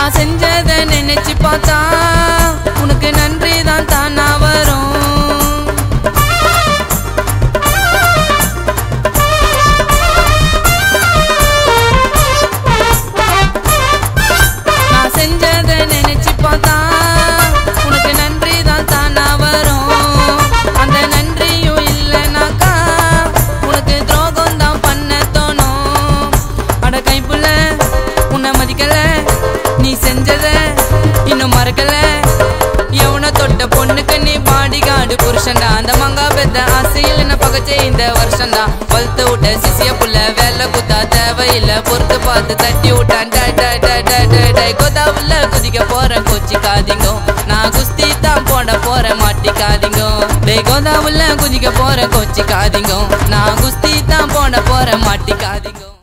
நான் செஞ்சதை நினைச்சு பார்த்தா உனக்கு நன்றி தான் தானா வரும் நான் செஞ்சதை நினைச்சு பார்த்தா உனக்கு நன்றி தான் தானா வரும் அந்த நன்றியும் இல்லைனாக்கா உனக்கு துரோகம் தான் பண்ண தோணும் அட கைப்புள்ள உன்னை மதிக்கல நீ செஞ்சத இன்னும் மறக்கல எவனை தொட்ட பொண்ணுக்கு நீ பாடிகாடு புருஷன்டா அந்த மங்கா பெத்த ஆசையில் என்ன பகச்சே இந்த வருஷம்டா வளர்த்து விட்ட சிசிய புள்ள வேலை குத்தா தேவையில்லை பொறுத்து பார்த்து தட்டி விட்டான் டை டை டை டை டை டை கோதாவுல குதிக்க போறேன் கோச்சிக்காதீங்கோ நான் குஸ்தி தான் போட போறேன் மாட்டிக்காதீங்கோ டேய் கோதாவுல குதிக்க போறேன் கோச்சிக்காதீங்கோ நான் குஸ்தி தான் போட போறேன் மாட்டிக்காதீங்கோ